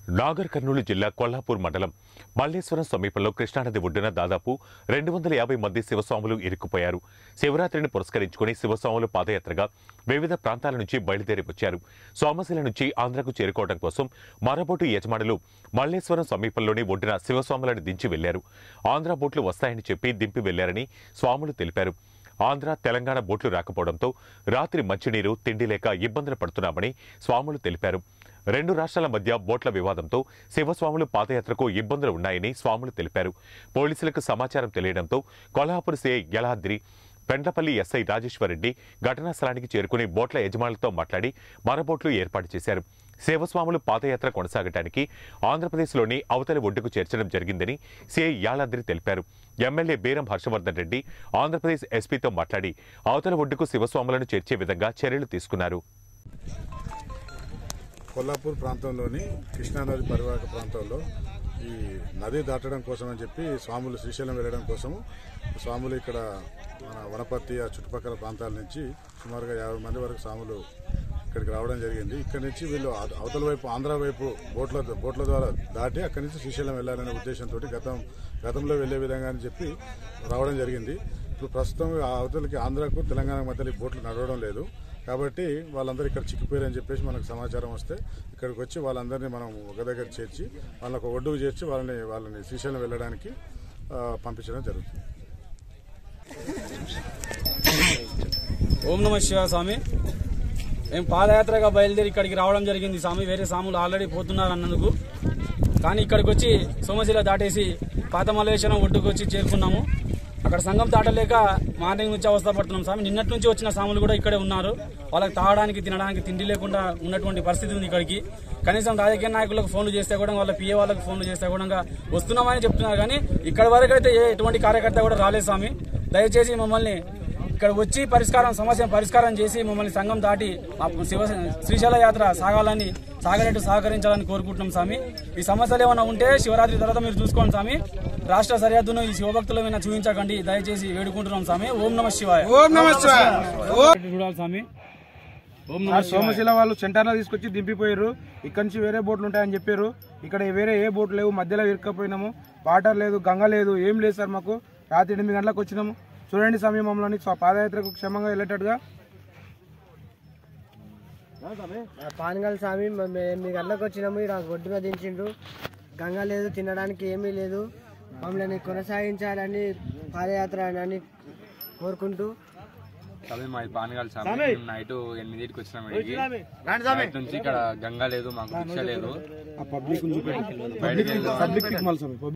నాగర్ కర్నూలు జిల్లా కొల్హాపూర్ మండలం మల్లేశ్వరం సమీపంలో కృష్ణానది ఒడ్డున దాదాపు రెండు వందల యాభై మంది శివస్వాములు ఇరుక్కుపోయారు శివరాత్రిని పురస్కరించుకుని శివస్వాములు పాదయాత్రగా వివిధ ప్రాంతాల నుంచి బయలుదేరి వచ్చారు సోమశిల నుంచి ఆంధ్రకు చేరుకోవడం కోసం మరబోటు యజమానులు మల్లేశ్వరం సమీపంలోని ఒడ్డున శివస్వాములను దించి వెళ్లారు ఆంధ్ర బోట్లు వస్తాయని చెప్పి దింపి వెళ్లారని స్వాములు తెలిపారు ఆంధ్ర తెలంగాణ బోట్లు రాకపోవడంతో రాత్రి మంచినీరు తిండి లేక ఇబ్బందులు పడుతున్నామని స్వాములు తెలిపారు రెండు రాష్ట్రాల మధ్య బోట్ల వివాదంతో శివస్వాములు పాదయాత్రకు ఇబ్బందులు ఉన్నాయని స్వాములు తెలిపారు పోలీసులకు సమాచారం తెలియడంతో కొల్హాపూర్ సిఐ యలాద్రి పెండ్లపల్లి ఎస్ఐ రాజేశ్వరరెడ్డి ఘటనా స్థలానికి చేరుకుని బోట్ల యజమానులతో మాట్లాడి మరబోట్లు ఏర్పాటు చేశారు శివస్వాములు పాదయాత్ర కొనసాగటానికి ఆంధ్రప్రదేశ్లోని అవతలి ఒడ్డుకు చేర్చడం జరిగిందని సిఐ యాలాద్రి తెలిపారు ఎమ్మెల్యే బీరం హర్షవర్ధన్ రెడ్డి ఆంధ్రప్రదేశ్ ఎస్పీతో మాట్లాడి అవతల ఒడ్డుకు శివస్వాములను చేర్చే విధంగా చర్యలు తీసుకున్నారు కొల్లాపూర్ ప్రాంతంలోని కృష్ణానది పరివాహక ప్రాంతంలో ఈ నది దాటడం కోసం అని చెప్పి స్వాములు శ్రీశైలం వెళ్ళడం కోసము స్వాములు ఇక్కడ మన వనపర్తి ఆ చుట్టుపక్కల ప్రాంతాల నుంచి సుమారుగా యాభై మంది వరకు స్వాములు ఇక్కడికి రావడం జరిగింది ఇక్కడ నుంచి వీళ్ళు అవ- అవతల వైపు ఆంధ్ర వైపు బోట్ల బోట్ల ద్వారా దాటి అక్కడి నుంచి శ్రీశైలం వెళ్ళాలనే ఉద్దేశంతో గతం గతంలో వెళ్లే విధంగా అని చెప్పి రావడం జరిగింది ఇప్పుడు ప్రస్తుతం ఆ అవతలకి ఆంధ్రకు తెలంగాణ మధ్యలో ఈ బోట్లు నడవడం లేదు కాబట్టి వాళ్ళందరూ ఇక్కడ చిక్కిపోయారని చెప్పేసి మనకు సమాచారం వస్తే ఇక్కడికి వచ్చి వాళ్ళందరినీ మనం ఒక దగ్గర చేర్చి వాళ్ళని ఒక ఒడ్డుకు చేర్చి వాళ్ళని వాళ్ళని శ్రీశైలం వెళ్ళడానికి ఆ, పంపించడం జరుగుతుంది ఓం నమ శివ స్వామి మేము పాదయాత్రగా బయలుదేరి ఇక్కడికి రావడం జరిగింది స్వామి వేరే స్వాములు ఆల్రెడీ పోతున్నారు అన్నందుకు కానీ ఇక్కడికి వచ్చి సోమశిల దాటేసి పాత మల్లేశ్వరం ఒడ్డుకు వచ్చి చేరుకున్నాము అక్కడ సంఘం దాటలేక మార్నింగ్ నుంచి అవస్థ పడుతున్నాం స్వామి నిన్నటి నుంచి వచ్చిన స్వాములు కూడా ఇక్కడే ఉన్నారు వాళ్ళకి తాగడానికి తినడానికి తిండి లేకుండా ఉన్నటువంటి పరిస్థితి ఉంది ఇక్కడికి కనీసం రాజకీయ నాయకులకు ఫోన్లు చేస్తే కూడా వాళ్ళ పిఏ వాళ్ళకి ఫోన్లు చేస్తే కూడా వస్తున్నామని చెప్తున్నారు కానీ ఇక్కడ వరకు అయితే ఏ ఎటువంటి కార్యకర్త కూడా రాలేదు స్వామి దయచేసి మమ్మల్ని ఇక్కడ వచ్చి పరిష్కారం సమస్య పరిష్కారం చేసి మమ్మల్ని సంఘం దాటి మా శివ శ్రీశైల యాత్ర సాగాలని సాగరేటు సహకరించాలని కోరుకుంటున్నాం స్వామి ఈ సమస్యలు ఏమైనా ఉంటే శివరాత్రి తర్వాత మీరు చూసుకోండి స్వామి రాష్ట్ర సరిహద్దును ఈ శివభక్తుల మీద చూపించకండి దయచేసి వేడుకుంటున్నాం స్వామి ఓం నమ శివాయ ఓం నమ శివాయ చూడాలి స్వామి ఓం ఆ నమ శివాయ సోమశిల వాళ్ళు సెంటర్లో తీసుకొచ్చి దింపిపోయారు ఇక్కడ నుంచి వేరే బోట్లు ఉంటాయని చెప్పారు ఇక్కడ వేరే ఏ బోట్లు లేవు మధ్యలో ఇరుక్కపోయినాము వాటర్ లేదు గంగ లేదు ఏం లేదు సార్ మాకు రాత్రి ఎనిమిది గంటలకు వచ్చినాము చూడండి సమయం మమ్మల్ని స్వ- పాదయాత్రకు క్షేమంగా వెళ్ళేటట్టుగా పానగల్ స్వామి మ- మేము ఎనిమిది గంటలకు వచ్చినాము ఇక్కడ ఒడ్డున దించిండ్రు గంగ లేదు తినడానికి ఏమీ లేదు మమ్మల్ని కొనసాగించాలని పాదయాత్ర అని కోరుకుంటూ స్వామి మాది పానగాలు స్వామి మేము నైట్ ఎనిమిదింటికి వచ్చినాం ఇక్కడికి నైట్ నుంచి ఇక్కడ గంగా లేదు మాకు భిక్ష లేదు ఆ పబ్లిక్ బయటికి వెళ్దాం పబ్లిక్ స్వామి